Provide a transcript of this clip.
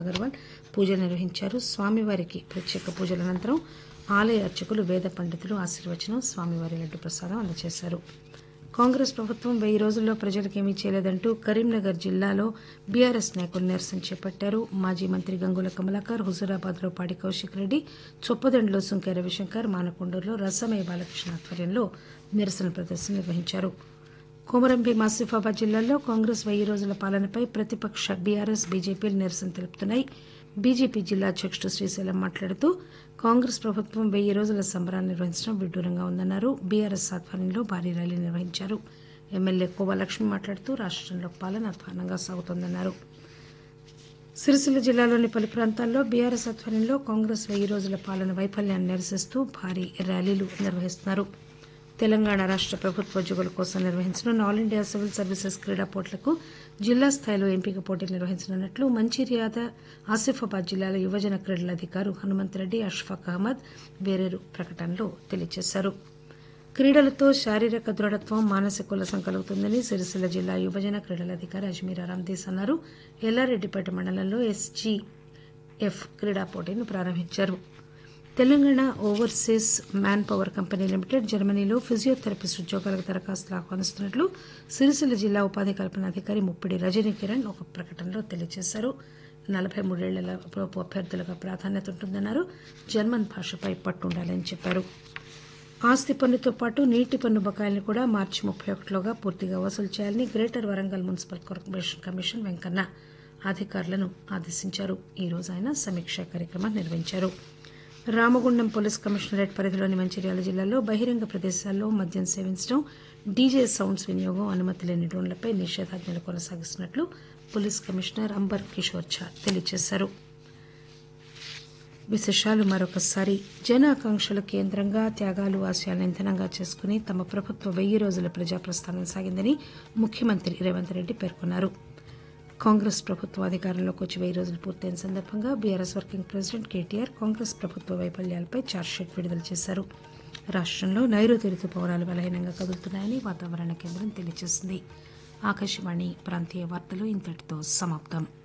అగర్వాల్ పూజలు నిర్వహించారు స్వామివారికి ప్రత్యేక పూజల అనంతరం ఆలయ అర్చకులు వేద పండితులు ఆశీర్వచనం స్వామివారి లడ్డు ప్రసాదం అందజేశారు కాంగ్రెస్ ప్రభుత్వం వెయ్యి రోజుల్లో ప్రజలకేమీ చేయలేదంటూ కరీంనగర్ జిల్లాలో బీఆర్ఎస్ నాయకులు నిరసన చేపట్టారు మాజీ మంత్రి గంగుల కమలాకర్ హుజూరాబాద్ లో పాడి కౌశిక్ రెడ్డి చొప్పదండిలో సుంకె రవిశంకర్ మానకొండూరులో రసమయ బాలకృష్ణ ఆధ్వర్యంలో నిరసన ప్రదర్శన నిర్వహించారు కొమరంభీం ఆసిఫాబాద్ జిల్లాల్లో కాంగ్రెస్ వెయ్యి రోజుల పాలనపై ప్రతిపక్ష బీఆర్ఎస్ బీజేపీలు నిరసన తెలుపుతున్నాయి బీజేపీ జిల్లా అధ్యకుడు శ్రీశైలం మాట్లాడుతూ కాంగ్రెస్ ప్రభుత్వం వెయ్యి రోజుల సంబరాలు నిర్వహించడం విడ్డూరంగా ఉందన్నారు బీఆర్ఎస్ ఆధ్వర్యంలో భారీ ర్యాలీ నిర్వహించారు ఎమ్మెల్యే కోవా లక్ష్మి మాట్లాడుతూ రాష్టంలో పాలన అధ్వానంగా సాగుతోందన్నారు సిరిసిల్ల జిల్లాలోని పలు ప్రాంతాల్లో బీఆర్ఎస్ ఆధ్వర్యంలో కాంగ్రెస్ వెయ్యి రోజుల పాలన వైఫల్యాన్ని నిరసిస్తూ భారీ ర్యాలీలు నిర్వహిస్తున్నారు తెలంగాణ రాష్ట ప్రభుత్వ ఉద్యోగుల కోసం నిర్వహించనున్న ఆల్ ఇండియా సివిల్ సర్వీసెస్ క్రీడా పోటీలకు జిల్లా స్థాయిలో ఎంపిక పోటీలు నిర్వహించనున్నట్లు మంచిర్యాద ఆసిఫాబాద్ జిల్లాల యువజన క్రీడల అధికారు హనుమంతరెడ్డి అష్ఫాక్ అహ్మద్ వేరేరు ప్రకటనలో తెలియజేశారు క్రీడలతో శారీరక దృఢత్వం మానసిక ఉల్లాసం కలుగుతుందని సిరిసిల్ల జిల్లా యువజన క్రీడల అధికారి అజ్మీరా రామ్దీస్ అన్నారు ఎల్లారెడ్డిపేట మండలంలో ఎస్జీఎఫ్ క్రీడా పోటీని ప్రారంభించారు Telangana overseas manpower company limited జర్మనీలో ఫిజియోథెరపిస్ట్ ఉద్యోగాలకు దరఖాస్తులు ఆహ్వానిస్తున్నట్లు సిరిసిల్ల జిల్లా ఉపాధి కల్పన అధికారి ముప్పిడి రజనీ కిరణ్ ఒక ప్రకటనలో తెలియజేశారు నలభై మూడేళ్ల లోపు అభ్యర్థులకు ప్రాధాన్యత ఉంటుందన్నారు జర్మన్ భాషపై పట్టుండాలని చెప్పారు ఆస్తి పన్నుతో పాటు నీటి పన్ను బకాయిలను కూడా మార్చి ముప్పై ఒకటిలోగా పూర్తిగా వసూలు చేయాలని greater Warangal municipal corporation commission Venkanna అధికారులను ఆదేశించారు ఈ రోజు ఆయన సమీక్షా కార్యక్రమాన్ని నిర్వహించారు రామగుండం పోలీస్ కమిషనరేట్ పరిధిలోని మంచిర్యాల జిల్లాలో బహిరంగ ప్రదేశాల్లో మద్యం సేవించడం డీజే సౌండ్స్ వినియోగం అనుమతి లేని డ్రోన్లపై నిషేధాజ్ఞలు కొనసాగిస్తున్నట్లు పోలీస్ కమిషనర్ అంబర్ కిషోర్ ఝా తెలియజేశారు విశేషాలు మరొకసారి జన ఆకాంక్షల కేంద్రంగా త్యాగాలు ఆశయాలను ఇంధనంగా చేసుకుని తమ ప్రభుత్వ వెయ్యి రోజుల ప్రజాప్రస్థానం సాగిందని ముఖ్యమంత్రి రేవంత్ రెడ్డి పేర్కొన్నారు కాంగ్రెస్ ప్రభుత్వం అధికారంలోకి వచ్చి వెయ్యి రోజులు పూర్తయిన సందర్భంగా BRS working president KTR Congress ప్రభుత్వ వైఫల్యాలపై ఛార్జ్షీట్ విడుదల చేశారు రాష్టంలో నైరుతి రుతుపవనాలు బలహీనంగా కదులుతున్నాయని వాతావరణ కేంద్రం తెలియజేసింది ఆకాశవాణి ప్రాంతీయ వార్తలు ఇంతటితో సమాప్తం